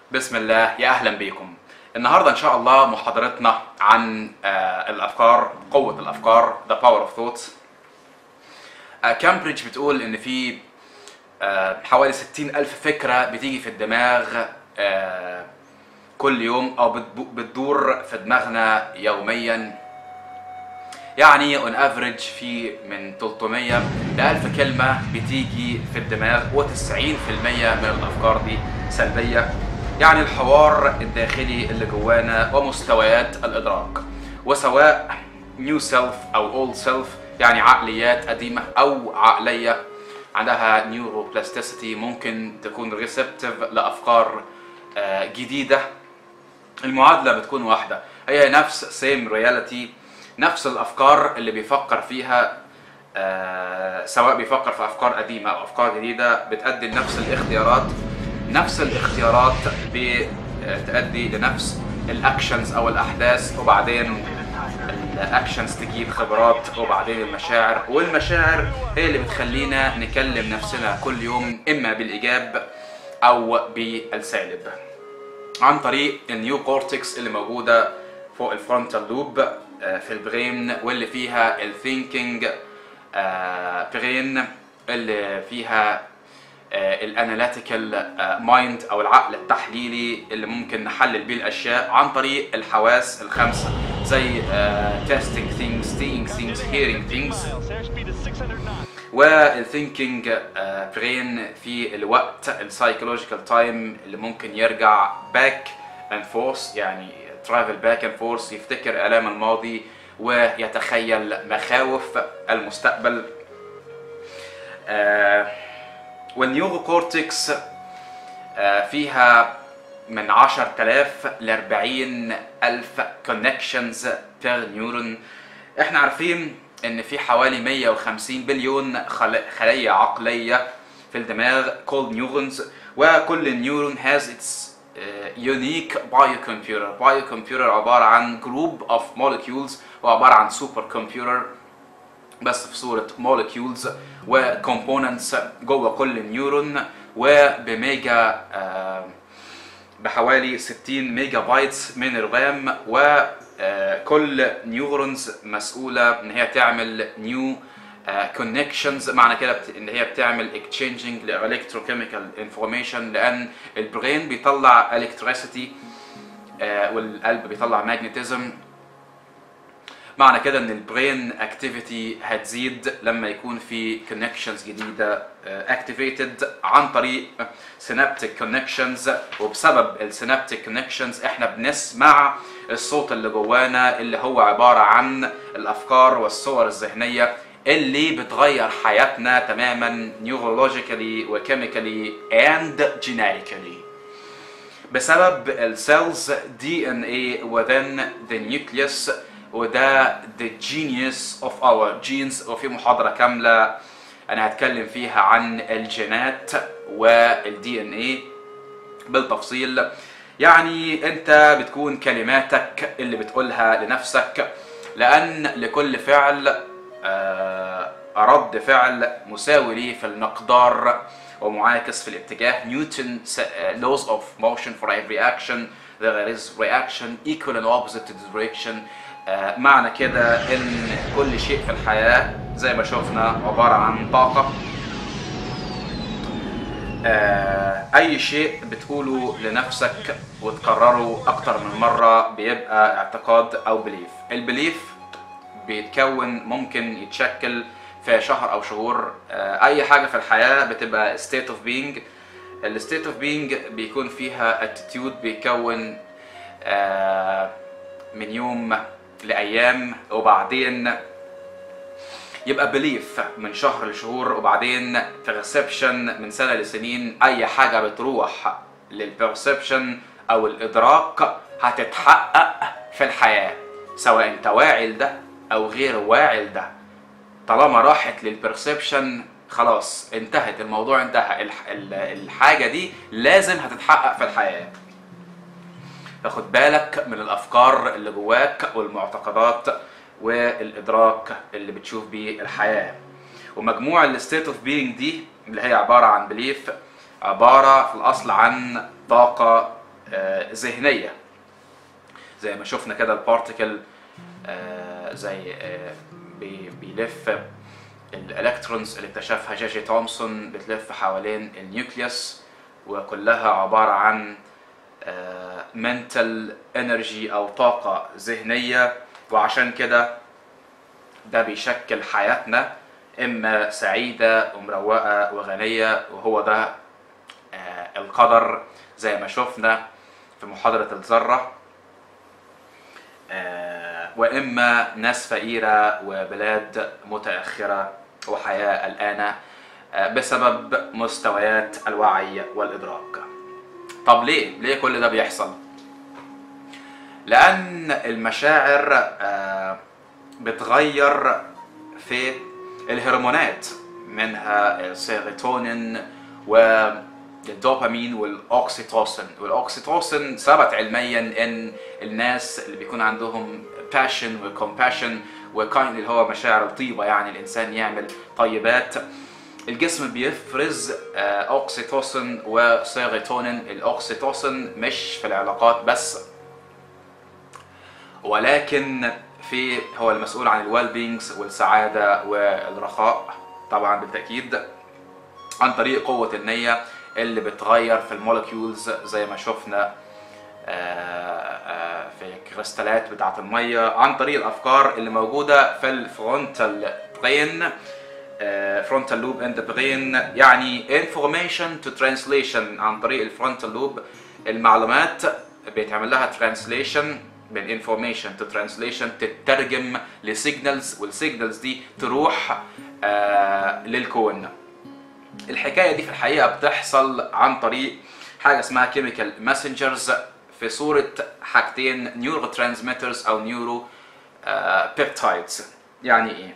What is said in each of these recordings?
بسم الله يا اهلا بيكم النهارده ان شاء الله محاضرتنا عن آه، الافكار قوه الافكار the power of thoughts آه، كامبريدج بتقول ان في آه، حوالي 60 الف فكره بتيجي في الدماغ آه، كل يوم او بتب- بتدور في دماغنا يوميا يعني اون افريج في من 300 ل 1000 كلمه بتيجي في الدماغ و90% من الافكار دي سلبيه يعني الحوار الداخلي اللي جوانا ومستويات الادراك وسواء نيو سيلف او اولد سيلف يعني عقليات قديمه او عقليه عندها نيوروبلاستيسيتي ممكن تكون ريسبتيف لافكار آه، جديده المعادلة بتكون واحدة هي نفس سيم رياليتي نفس الأفكار اللي بيفكر فيها آه سواء بيفكر في أفكار قديمة أو أفكار جديدة بتأدي لنفس الاختيارات نفس الاختيارات بتأدي لنفس الأكشنز أو الأحداث وبعدين الاكشنز تجيب خبرات وبعدين المشاعر والمشاعر هي اللي بتخلينا نكلم نفسنا كل يوم اما بالايجاب او بالسالب عن طريق النيو كورتكس اللي موجوده فوق الفرونتال لوب في البرين واللي فيها الثينكينج برين اللي فيها الاناليتيكال مايند او العقل التحليلي اللي ممكن نحلل بيه الاشياء عن طريق الحواس الخمسه زي testing things, seeing things, hearing things والثينكينج برين في الوقت السايكولوجيكال تايم اللي ممكن يرجع باك اند فورس يعني ترافل باك اند فورس يفتكر الام الماضي ويتخيل مخاوف المستقبل آه، والنيورو كورتكس آه، فيها من 10000 ل 40000 كونكشنز بير نيورون احنا عارفين ان في حوالي 150 بليون خل- خلية عقلية في الدماغ called neurons وكل نيورون has its uh, unique biocomputer biocomputer عبارة عن group of molecules وعبارة عن super computer بس في صورة molecules وcomponents جوه كل نيورون وبميجا آه بحوالي 60 ميجا بايتس من الرام وكل نيورونز مسؤولة ان هي تعمل نيو كونكشنز معنى كده بت- ان هي بتعمل اكتشينجينج لالكتروكيميكال انفورميشن لان البرين بيطلع الكتريسيتي والقلب بيطلع ماجنتيزم معنى كده ان البرين اكتيفيتي هتزيد لما يكون في كونكشنز جديده اكتيفيتد عن طريق سينابتيك كونكشنز وبسبب السينابتيك كونكشنز احنا بنسمع الصوت اللي جوانا اللي هو عباره عن الافكار والصور الذهنيه اللي بتغير حياتنا تماما نيورولوجيكالي وكيميكالي اند جينيتيكالي بسبب السيلز دي ان اي within the nucleus وده the genius of our genes وفي محاضرة كاملة انا هتكلم فيها عن الجينات والدي ان اي بالتفصيل يعني انت بتكون كلماتك اللي بتقولها لنفسك لان لكل فعل آه، رد فعل مساوي ليه في المقدار ومعاكس في الاتجاه نيوتن س- آه، laws of motion for every action there is reaction equal and opposite to the direction آه، معنى كده ان كل شيء في الحياة زي ما شفنا عبارة عن طاقة آه، اي شيء بتقوله لنفسك وتكرره اكتر من مرة بيبقى اعتقاد او بليف البليف بيتكون ممكن يتشكل في شهر او شهور آه، اي حاجة في الحياة بتبقى state of being الستيت اوف being بيكون فيها attitude بيكون آه، من يوم لايام وبعدين يبقى بليف من شهر لشهور وبعدين بيرسبشن من سنه لسنين اي حاجه بتروح للبرسبشن او الادراك هتتحقق في الحياه سواء انت واعي لده او غير واعي لده طالما راحت للبرسبشن خلاص انتهت الموضوع انتهى الح- ال- الحاجه دي لازم هتتحقق في الحياه فخد بالك من الافكار اللي جواك والمعتقدات والادراك اللي بتشوف بيه الحياه ومجموع الستيت اوف بينج دي اللي هي عباره عن بليف عباره في الاصل عن طاقه آه، ذهنيه زي ما شفنا كده البارتيكل آه، زي آه، بي- بيلف الالكترونز اللي اكتشفها جي جي تومسون بتلف حوالين النيوكليوس وكلها عباره عن منتال انرجي او طاقه ذهنيه وعشان كده ده بيشكل حياتنا اما سعيده ومروقه وغنيه وهو ده آه، القدر زي ما شفنا في محاضره الذره آه، واما ناس فقيره وبلاد متاخره وحياه قلقانه آه، بسبب مستويات الوعي والادراك طب ليه ليه كل ده بيحصل لان المشاعر آه، بتغير في الهرمونات منها السيروتونين والدوبامين والاوكسيتوسين والاوكسيتوسين ثبت علميا ان الناس اللي بيكون عندهم باشن وكومباشن وكاين اللي هو مشاعر الطيبه يعني الانسان يعمل طيبات الجسم بيفرز آه، اوكسيتوسين وسيروتونين الاوكسيتوسين مش في العلاقات بس ولكن في هو المسؤول عن الويل بينجز والسعاده والرخاء طبعا بالتاكيد عن طريق قوه النيه اللي بتغير في المولكيولز زي ما شفنا آه، آه، في الكريستالات بتاعه الميه عن طريق الافكار اللي موجوده في الفرونتال برين فرونتال لوب اند برين يعني انفورميشن تو ترانسليشن عن طريق الفرونتال لوب المعلومات بيتعمل لها ترانسليشن من انفورميشن تو ترانسليشن تترجم لسيجنالز والسيجنالز دي تروح آه للكون الحكايه دي في الحقيقه بتحصل عن طريق حاجه اسمها كيميكال ماسنجرز في صوره حاجتين نيورو ترانسميترز او نيورو بيبتايدز يعني ايه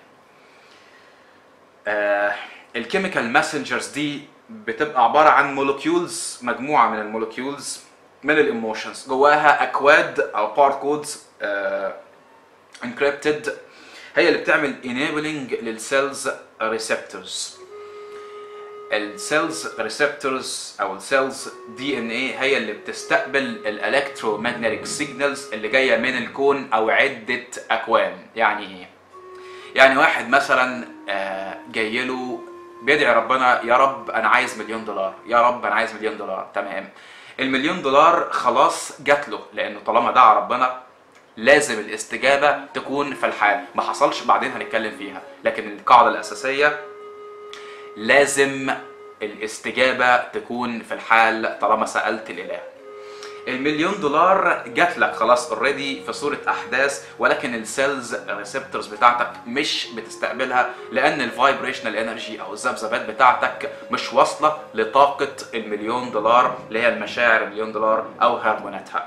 الكيميكال ماسنجرز دي بتبقى عباره عن مولكيولز مجموعه من المولكيولز من الايموشنز جواها اكواد او باركودز انكريبتد هي اللي بتعمل enabling للسيلز ريسبتورز السيلز ريسبتورز او السيلز دي ان ايه هي اللي بتستقبل الالكترو ماجنتيك سيجنالز اللي جايه من الكون او عده اكوان يعني ايه يعني واحد مثلا آه، جاي له بيدعي ربنا يا رب انا عايز مليون دولار يا رب انا عايز مليون دولار تمام المليون دولار خلاص جات له لانه طالما دعا ربنا لازم الاستجابه تكون في الحال ما حصلش بعدين هنتكلم فيها لكن القاعده الاساسيه لازم الاستجابه تكون في الحال طالما سالت الاله المليون دولار جات لك خلاص اوريدي في صوره احداث ولكن السيلز ريسبتورز بتاعتك مش بتستقبلها لان الفايبريشنال انرجي او الذبذبات بتاعتك مش واصله لطاقه المليون دولار اللي هي المشاعر المليون دولار او هرموناتها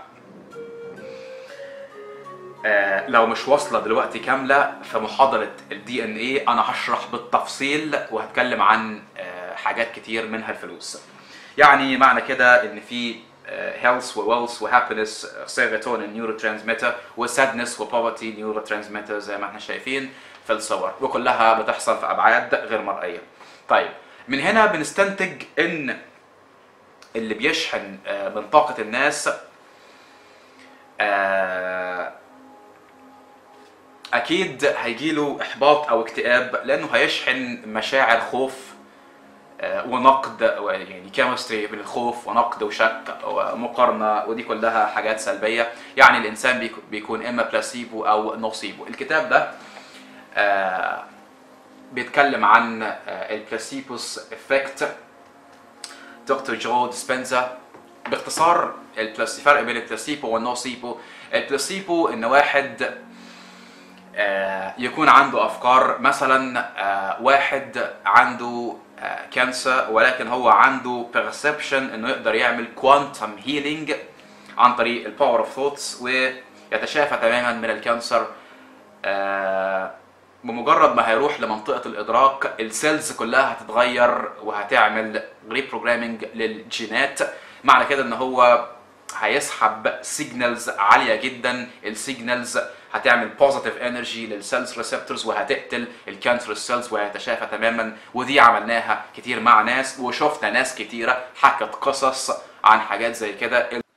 آه، لو مش واصله دلوقتي كامله في محاضره الدي ان ايه انا هشرح بالتفصيل وهتكلم عن آه، حاجات كتير منها الفلوس يعني معنى كده ان في هيلث وويلث وهابينس سيروتونين نيورو ترانسميتر وسادنس وبوفرتي نيورو ترانسميتر زي ما احنا شايفين في الصور وكلها بتحصل في ابعاد غير مرئيه. طيب من هنا بنستنتج ان اللي بيشحن آه، من طاقه الناس آه، اكيد هيجيله احباط او اكتئاب لانه هيشحن مشاعر خوف آه، ونقد و- يعني كيمستري بين الخوف ونقد وشك ومقارنه ودي كلها حاجات سلبيه يعني الانسان بيك- بيكون اما بلاسيبو او نوسيبو الكتاب ده آه، بيتكلم عن آه، البلاسيبوس افكت دكتور جو ديسبنزا باختصار البلاس- الفرق بين البلاسيبو والنوسيبو البلاسيبو ان واحد آه، يكون عنده افكار مثلا آه، واحد عنده آه، كانسر ولكن هو عنده بيرسبشن انه يقدر يعمل كوانتم هيلينج عن طريق الباور اوف ثوتس ويتشافى تماما من الكانسر آه، بمجرد ما هيروح لمنطقه الادراك السيلز كلها هتتغير وهتعمل ريبروجرامينج للجينات معنى كده ان هو هيسحب سيجنالز عاليه جدا السيجنالز هتعمل بوزيتيف انرجي للسيلز ريسبتورز وهتقتل الكانسر سيلز وهيتشافى تماما ودي عملناها كتير مع ناس وشفنا ناس كتيره حكت قصص عن حاجات زي كده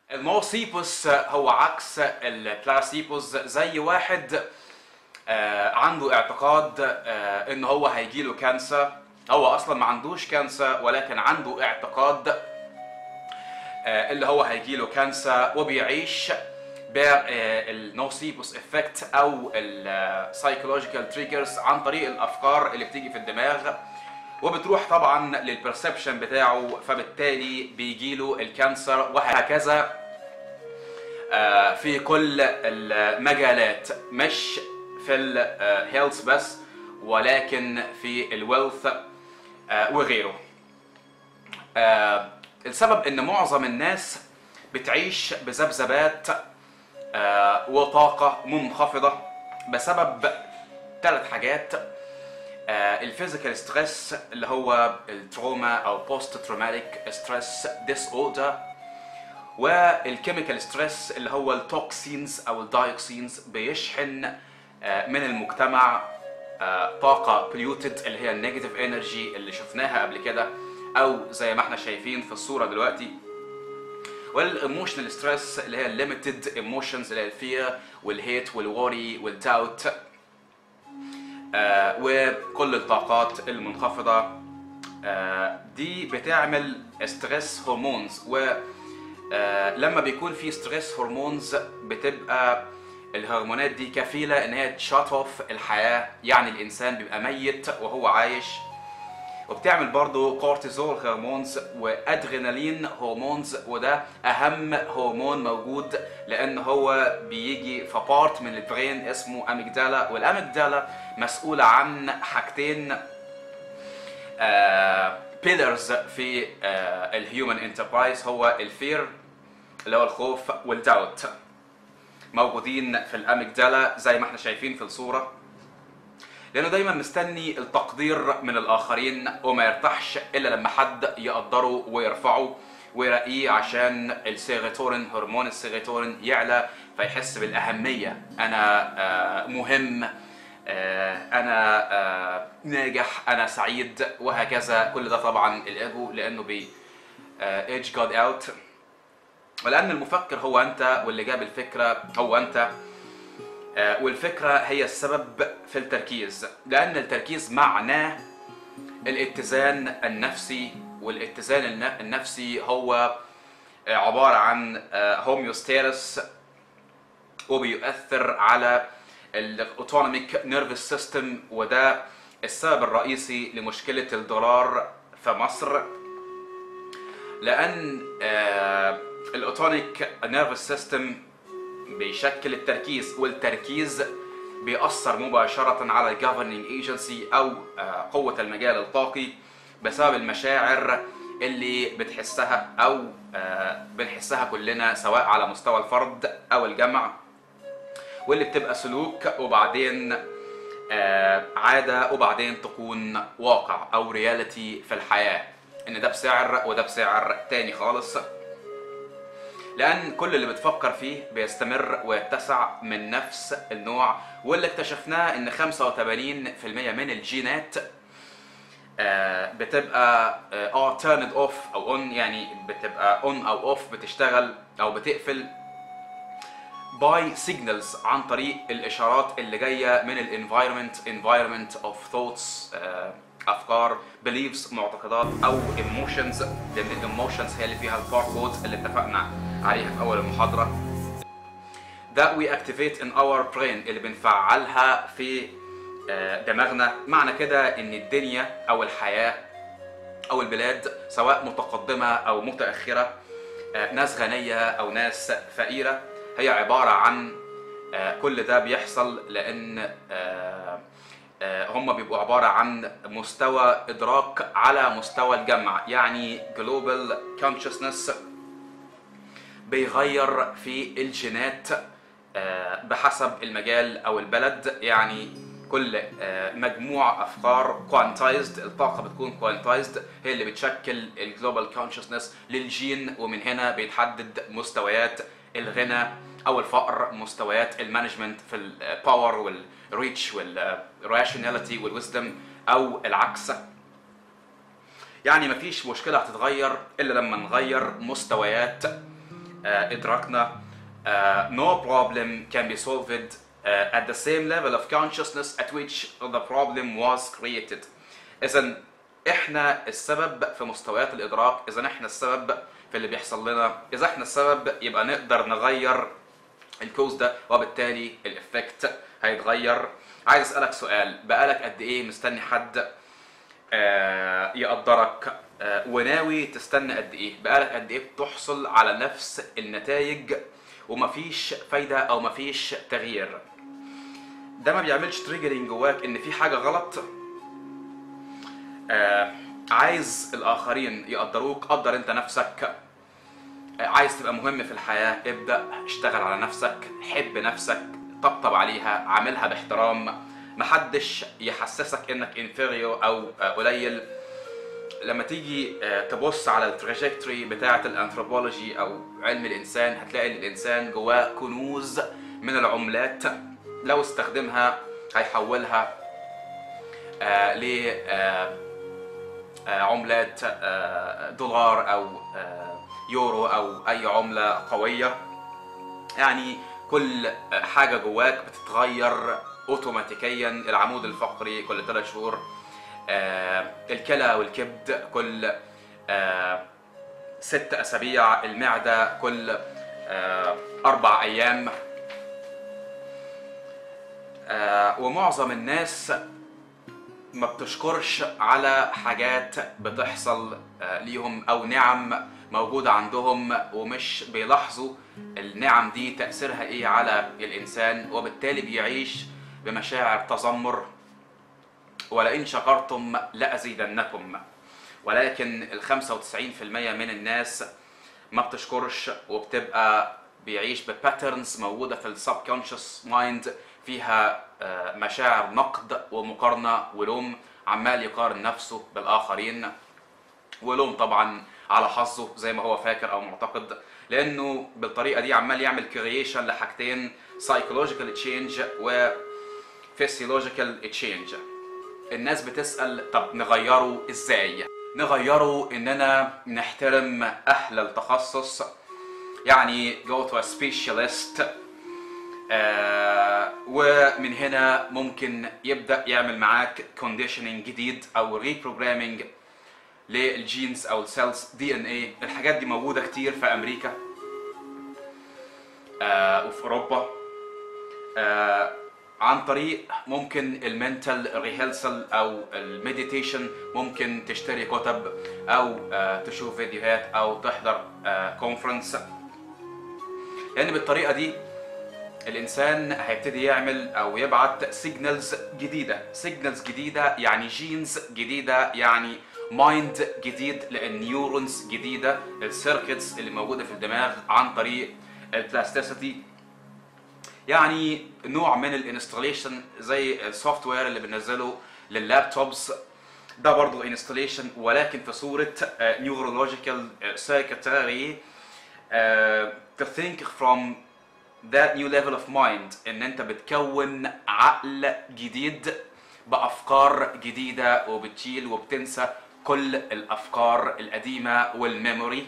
الموسيبوس هو عكس البلاسيبوس زي واحد آه، عنده اعتقاد آه، ان هو هيجيله كانسر هو اصلا ما عندوش كانسر ولكن عنده اعتقاد آه، اللي هو هيجيله كانسر وبيعيش بالنوسيبوس افكت او السايكولوجيكال تريجرز عن طريق الافكار اللي بتيجي في الدماغ وبتروح طبعا للبرسبشن بتاعه فبالتالي بيجيله الكانسر وهكذا آه، في كل المجالات مش في الهيلث بس ولكن في الويلث وغيره آه، السبب ان معظم الناس بتعيش بذبذبات آه، وطاقة منخفضة بسبب ثلاث حاجات الفيزيكال ستريس اللي هو التروما او بوست تروماتيك ستريس ديس اوردر والكيميكال ستريس اللي هو التوكسينز او الدايوكسينز بيشحن آه، من المجتمع آه، طاقة بليوتد اللي هي النيجاتيف انرجي اللي شفناها قبل كده او زي ما احنا شايفين في الصورة دلوقتي والايموشنال ستريس اللي هي الليميتد ايموشنز اللي هي الفير والهيت والوري والداوت آه وكل الطاقات المنخفضة آه دي بتعمل ستريس هرمونز ولما بيكون في ستريس هرمونز بتبقى الهرمونات دي كفيلة ان هي تشات اوف الحياة يعني الانسان بيبقى ميت وهو عايش وبتعمل برضو كورتيزول هرمونز وادرينالين هرمونز وده اهم هرمون موجود لان هو بيجي في بارت من البرين اسمه اميجدالا والاميجدالا مسؤولة عن حاجتين بيلرز في الهيومن انتربرايز هو الفير اللي هو الخوف والداوت موجودين في الاميجدالا زي ما احنا شايفين في الصوره لانه دايما مستني التقدير من الاخرين وما يرتاحش الا لما حد يقدره ويرفعه ويرقيه عشان السيروتونين هرمون السيروتونين يعلى فيحس بالاهميه انا آه، مهم آه، انا آه، ناجح انا سعيد وهكذا كل ده طبعا الايجو لانه بي ايدج جاد اوت ولان المفكر هو انت واللي جاب الفكره هو انت آه، والفكرة هي السبب في التركيز لأن التركيز معناه الاتزان النفسي والاتزان الن- النفسي هو آه، عبارة عن هوميوستيرس وبيؤثر على الاوتونوميك نيرفس سيستم وده السبب الرئيسي لمشكلة الدولار في مصر لأن الاوتونيك نيرفس سيستم بيشكل التركيز والتركيز بيأثر مباشرة على الجوفرنينج ايجنسي أو آه، قوة المجال الطاقي بسبب المشاعر اللي بتحسها أو آه، بنحسها كلنا سواء على مستوى الفرد أو الجمع واللي بتبقى سلوك وبعدين آه، عادة وبعدين تكون واقع أو رياليتي في الحياة إن ده بسعر وده بسعر تاني خالص لان كل اللي بتفكر فيه بيستمر ويتسع من نفس النوع واللي اكتشفناه ان 85% من الجينات آه، بتبقى اه turned اوف او اون يعني بتبقى اون او اوف بتشتغل او بتقفل باي سيجنالز عن طريق الاشارات اللي جايه من الانفايرمنت environment اوف ثوتس افكار beliefs معتقدات او emotions لان الايموشنز هي اللي فيها الباركود اللي اتفقنا عليها في اول المحاضره that we activate in our brain اللي بنفعلها في آه، دماغنا معنى كده ان الدنيا او الحياه او البلاد سواء متقدمه او متاخره آه، ناس غنيه او ناس فقيره هي عباره عن آه، كل ده بيحصل لان آه، آه، هم بيبقوا عباره عن مستوى ادراك على مستوى الجمع يعني global consciousness بيغير في الجينات آه، بحسب المجال او البلد يعني كل آه، مجموع افكار كوانتايزد الطاقه بتكون كوانتايزد هي اللي بتشكل الجلوبال كونشسنس للجين ومن هنا بيتحدد مستويات الغنى او الفقر مستويات المانجمنت في الباور والريتش والراشوناليتي والويزدم او العكس يعني مفيش مشكله هتتغير الا لما نغير مستويات آه، ادراكنا آه، no problem can be solved uh, at the same level of consciousness at which the problem was created اذا احنا السبب في مستويات الادراك اذا احنا السبب في اللي بيحصل لنا اذا احنا السبب يبقى نقدر نغير الكوز ده وبالتالي الافكت هيتغير عايز اسالك سؤال بقالك قد ايه مستني حد آه، يقدرك آه، وناوي تستنى قد ايه بقالك قد ايه بتحصل على نفس النتائج ومفيش فايده او مفيش تغيير ده ما بيعملش تريجرنج جواك ان في حاجه غلط آه، عايز الاخرين يقدروك قدر انت نفسك آه، عايز تبقى مهم في الحياه ابدا اشتغل على نفسك حب نفسك طبطب عليها عاملها باحترام محدش يحسسك انك انفيريو او آه، قليل لما تيجي آه، تبص على التراجكتوري بتاعه الانثروبولوجي او علم الانسان هتلاقي ان الانسان جواه كنوز من العملات لو استخدمها هيحولها آه ل آه آه عملات آه دولار او آه يورو او اي عمله قويه يعني كل آه، حاجه جواك بتتغير اوتوماتيكيا العمود الفقري كل ثلاث شهور آه الكلى والكبد كل آه ست اسابيع المعده كل آه اربع ايام آه ومعظم الناس ما بتشكرش على حاجات بتحصل آه، ليهم او نعم موجودة عندهم ومش بيلاحظوا النعم دي تأثيرها ايه على الانسان وبالتالي بيعيش بمشاعر تذمر ولئن شكرتم لأزيدنكم ولكن ال 95% من الناس ما بتشكرش وبتبقى بيعيش بباترنز موجودة في السبكونشس مايند فيها آه، مشاعر نقد ومقارنة ولوم عمال يقارن نفسه بالآخرين ولوم طبعا على حظه زي ما هو فاكر او معتقد لانه بالطريقه دي عمال يعمل كرييشن لحاجتين سايكولوجيكال تشينج و physiological تشينج الناس بتسال طب نغيره ازاي نغيره اننا نحترم اهل التخصص يعني go to a specialist آه ومن هنا ممكن يبدا يعمل معاك conditioning جديد او reprogramming للجينز او السيلز دي ان اي الحاجات دي موجوده كتير في امريكا آه وفي اوروبا آه عن طريق ممكن المنتال ريهلسل او المديتيشن ممكن تشتري كتب او آه تشوف فيديوهات او تحضر كونفرنس لان بالطريقه دي الانسان هيبتدي يعمل او يبعت سيجنالز جديده سيجنالز جديده يعني جينز جديده يعني مايند جديد لان نيورونز جديده السيركتس اللي موجوده في الدماغ عن طريق البلاستيسيتي يعني نوع من الانستليشن زي السوفت وير اللي بننزله لللابتوبس ده برضه انستليشن ولكن في صوره نيورولوجيكال سيركتري to think from that new level of mind ان انت بتكون عقل جديد بافكار جديده وبتشيل وبتنسى كل الافكار القديمه والميموري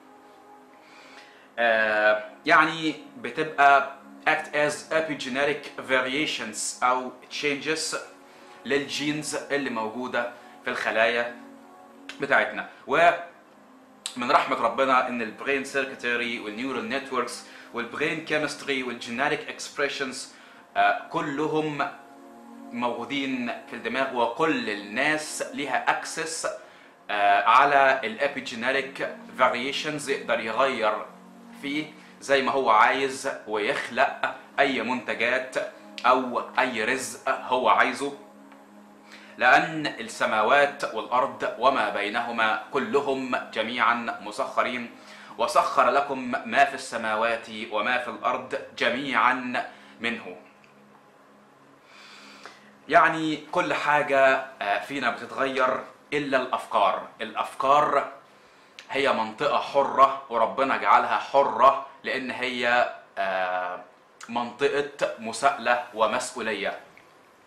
آه يعني بتبقى act as epigenetic variations او changes للجينز اللي موجوده في الخلايا بتاعتنا ومن رحمه ربنا ان البرين سيركتري والنيورال نتوركس والبرين كيمستري والجينيتك اكسبريشنز كلهم موجودين في الدماغ وكل الناس ليها اكسس على الابيجينيتك فاريشنز يقدر يغير فيه زي ما هو عايز ويخلق اي منتجات او اي رزق هو عايزه لان السماوات والارض وما بينهما كلهم جميعا مسخرين وسخر لكم ما في السماوات وما في الارض جميعا منه يعني كل حاجة فينا بتتغير إلا الأفكار الأفكار هي منطقة حرة وربنا جعلها حرة لأن هي منطقة مساءلة ومسؤولية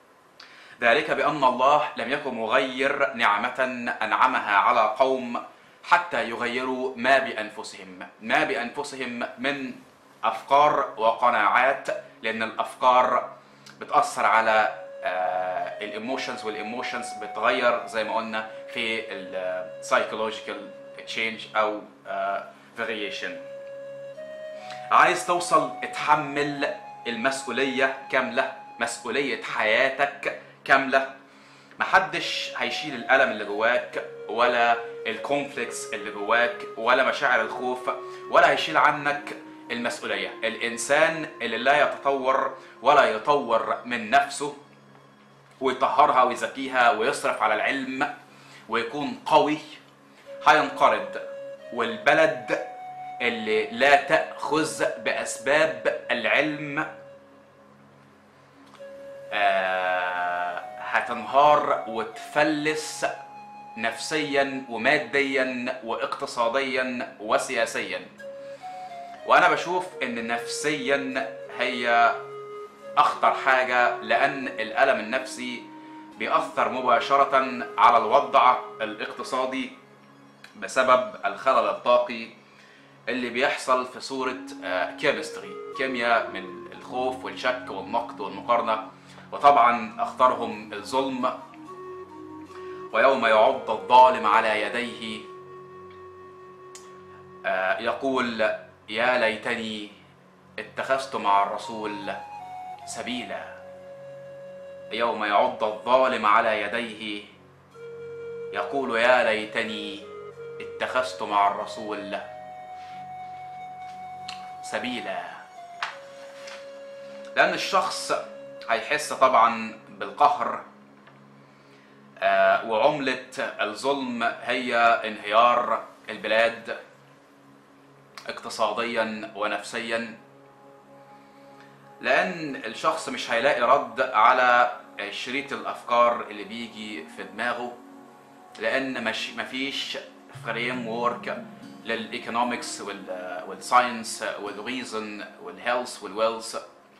ذلك بأن الله لم يكن مغير نعمة أنعمها على قوم حتى يغيروا ما بانفسهم ما بانفسهم من افكار وقناعات لان الافكار بتاثر على الايموشنز والايموشنز بتغير زي ما قلنا في السايكولوجيكال تشينج او فاريشن عايز توصل اتحمل المسؤوليه كامله مسؤوليه حياتك كامله محدش هيشيل الالم اللي جواك ولا الكونفليكس اللي جواك ولا مشاعر الخوف ولا هيشيل عنك المسؤوليه الانسان اللي لا يتطور ولا يطور من نفسه ويطهرها ويزكيها ويصرف على العلم ويكون قوي هينقرض والبلد اللي لا تأخذ بأسباب العلم آه هتنهار وتفلس نفسيا وماديا واقتصاديا وسياسيا وانا بشوف ان نفسيا هي اخطر حاجه لان الالم النفسي بيأثر مباشره على الوضع الاقتصادي بسبب الخلل الطاقي اللي بيحصل في صورة كيمستري كيمياء من الخوف والشك والنقد والمقارنة وطبعا أخطرهم الظلم ويوم يعض الظالم على يديه يقول يا ليتني اتخذت مع الرسول سبيلا يوم يعض الظالم على يديه يقول يا ليتني اتخذت مع الرسول سبيلا لأن الشخص هيحس طبعا بالقهر آه وعملة الظلم هي انهيار البلاد اقتصاديا ونفسيا لأن الشخص مش هيلاقي رد على شريط الأفكار اللي بيجي في دماغه لأن مش مفيش فريم وورك للايكونومكس والساينس والريزن والهيلث والويلث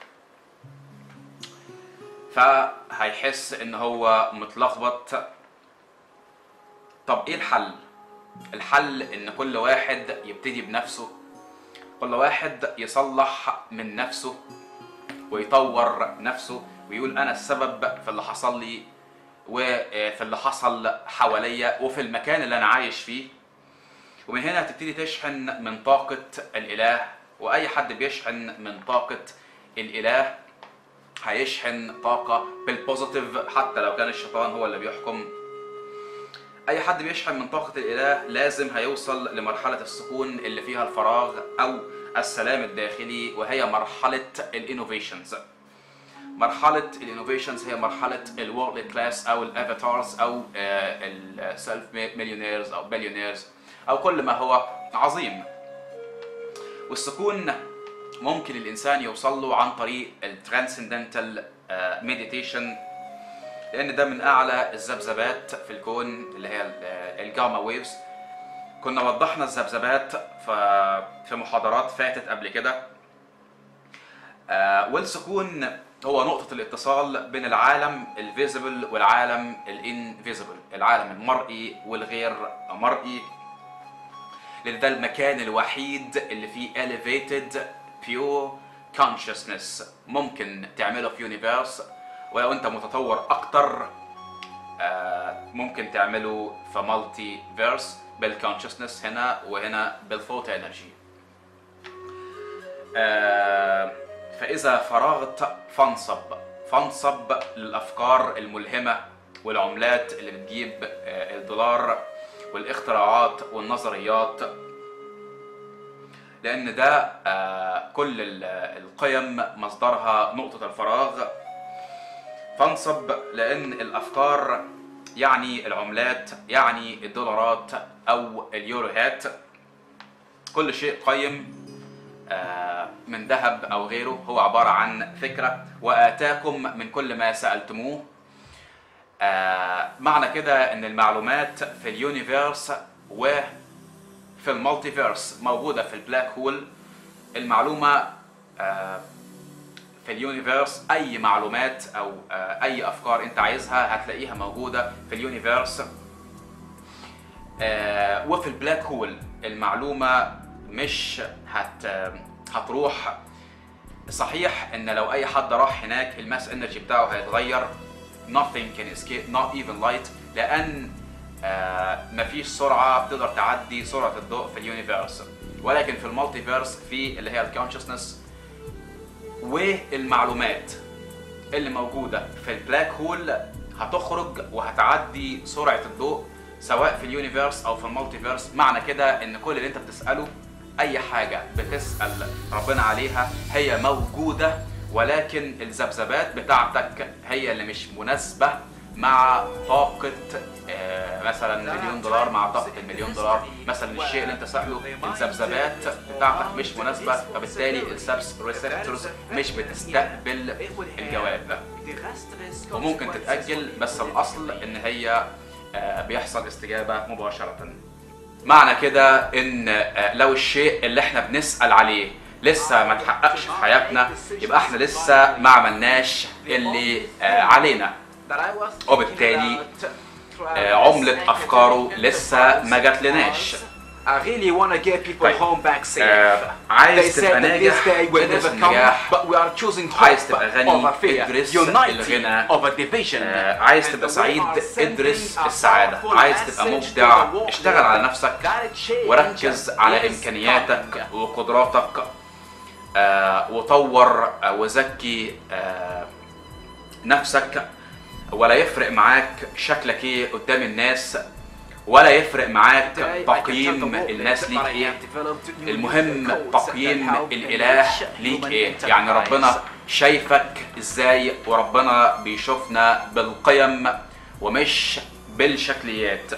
فهيحس ان هو متلخبط طب ايه الحل الحل ان كل واحد يبتدي بنفسه كل واحد يصلح من نفسه ويطور نفسه ويقول انا السبب في اللي حصل لي وفي اللي حصل حواليا وفي المكان اللي انا عايش فيه ومن هنا هتبتدي تشحن من طاقة الإله وأي حد بيشحن من طاقة الإله هيشحن طاقة بالبوزيتيف حتى لو كان الشيطان هو اللي بيحكم أي حد بيشحن من طاقة الإله لازم هيوصل لمرحلة السكون اللي فيها الفراغ أو السلام الداخلي وهي مرحلة الانوفيشنز مرحلة الانوفيشنز هي مرحلة الورلد كلاس أو الافاتارز أو السيلف مليونيرز أو بليونيرز او كل ما هو عظيم والسكون ممكن الانسان يوصل له عن طريق الترانسندنتال مديتيشن لان ده من اعلى الذبذبات في الكون اللي هي الجاما ويفز كنا وضحنا الذبذبات في محاضرات فاتت قبل كده والسكون هو نقطة الاتصال بين العالم الفيزيبل والعالم الانفيزيبل العالم المرئي والغير مرئي لان ده المكان الوحيد اللي فيه elevated pure consciousness ممكن تعمله في يونيفيرس ولو انت متطور اكتر ممكن تعمله في مالتي فيرس بالكونشسنس هنا وهنا بالثوت انرجي فاذا فرغت فانصب فانصب للافكار الملهمه والعملات اللي بتجيب الدولار والاختراعات والنظريات لان ده كل القيم مصدرها نقطة الفراغ فانصب لان الافكار يعني العملات يعني الدولارات او اليوروهات كل شيء قيم من ذهب او غيره هو عبارة عن فكرة واتاكم من كل ما سألتموه آه معنى كده ان المعلومات في اليونيفيرس وفي المالتيفيرس موجودة في البلاك هول المعلومة آه في اليونيفيرس اي معلومات او آه اي افكار انت عايزها هتلاقيها موجودة في اليونيفيرس آه وفي البلاك هول المعلومه مش هت هتروح صحيح ان لو اي حد راح هناك الماس انرجي بتاعه هيتغير nothing can escape not even light لان آه مفيش سرعه بتقدر تعدي سرعه الضوء في اليونيفيرس ولكن في المالتيفيرس في اللي هي الكونشسنس والمعلومات اللي موجوده في البلاك هول هتخرج وهتعدي سرعه الضوء سواء في اليونيفيرس او في المالتيفيرس معنى كده ان كل اللي انت بتساله اي حاجه بتسال ربنا عليها هي موجوده ولكن الذبذبات بتاعتك هي اللي مش مناسبه مع طاقه آه، مثلا مليون دولار مع طاقه المليون دولار مثلا الشيء اللي انت ساله الذبذبات بتاعتك مش مناسبه فبالتالي السبس ريسبتورز مش بتستقبل الجواب وممكن تتاجل بس الاصل ان هي آه، بيحصل استجابه مباشره معنى كده ان آه، لو الشيء اللي احنا بنسال عليه لسه ما تحققش في حياتنا يبقى احنا لسه ما عملناش اللي آه، علينا وبالتالي آه، عملة أفكاره لسه ما جاتلناش I really want to get people طيب. home back safe. آه، They عايز said تبقى that this ناجح day will وادرس never come, النجاح but we are choosing hope عايز تبقى غني، over fear, ادرس unity الغنى. over division. آه، عايز And تبقى we سعيد are sending ادرس a السعادة powerful عايز تبقى message to مبدع the world. اشتغل على نفسك Gotta change وركز على is إمكانياتك coming. وقدراتك آه، وطور آه، وزكي آه، نفسك ولا يفرق معاك شكلك ايه قدام الناس ولا يفرق معاك Today, I can تقييم tell the world الناس that ليك I ايه have developed new المهم codes that تقييم help الاله enrich ليك human ايه يعني ربنا enterprise. شايفك ازاي وربنا بيشوفنا بالقيم ومش بالشكليات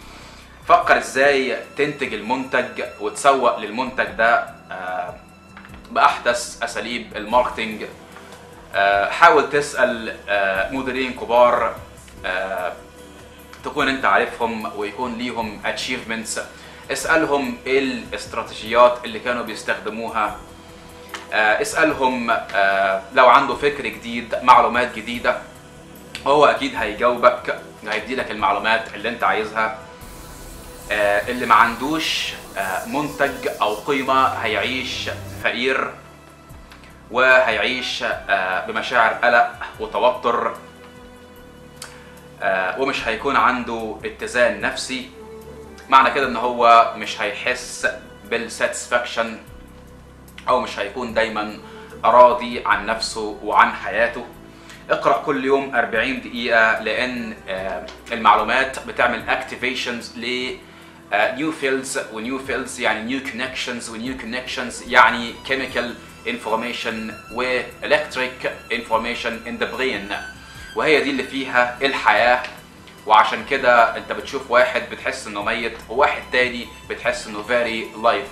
فكر ازاي تنتج المنتج وتسوق للمنتج ده آه، باحدث اساليب الماركتينج آه، حاول تسال آه، مديرين كبار آه، تكون انت عارفهم ويكون ليهم اتشيفمنتس اسالهم ايه الاستراتيجيات اللي كانوا بيستخدموها آه، اسالهم آه، لو عنده فكر جديد معلومات جديده هو اكيد هيجاوبك هيدي لك المعلومات اللي انت عايزها آه، اللي ما عندوش آه، منتج او قيمه هيعيش فقير وهيعيش آه، بمشاعر قلق وتوتر آه، ومش هيكون عنده اتزان نفسي معنى كده ان هو مش هيحس بالساتسفاكشن او مش هيكون دايما راضي عن نفسه وعن حياته اقرا كل يوم 40 دقيقه لان آه، المعلومات بتعمل اكتيفيشنز ل نيو فيلدز ونيو فيلدز يعني نيو كونكشنز ونيو كونكشنز يعني كيميكال انفورميشن والكتريك انفورميشن ان ذا برين وهي دي اللي فيها الحياه وعشان كده انت بتشوف واحد بتحس انه ميت وواحد تاني بتحس انه فيري لايف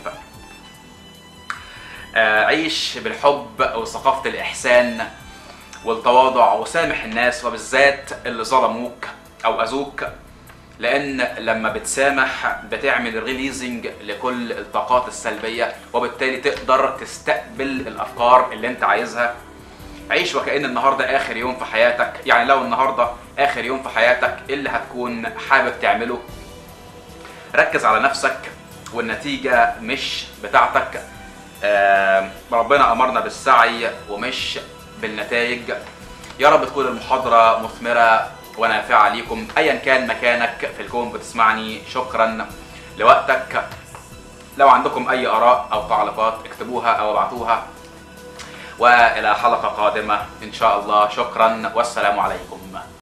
عيش بالحب وثقافه الاحسان والتواضع وسامح الناس وبالذات اللي ظلموك او اذوك لان لما بتسامح بتعمل ريليزنج لكل الطاقات السلبيه وبالتالي تقدر تستقبل الافكار اللي انت عايزها عيش وكأن النهارده اخر يوم في حياتك يعني لو النهارده اخر يوم في حياتك إيه اللي هتكون حابب تعمله ركز على نفسك والنتيجة مش بتاعتك آه، ربنا أمرنا بالسعي ومش بالنتائج يا رب تكون المحاضرة مثمرة ونافعة ليكم أيا كان مكانك في الكون بتسمعني شكرا لوقتك لو عندكم أي آراء أو تعليقات اكتبوها أو ابعتوها والى حلقه قادمه ان شاء الله شكرا والسلام عليكم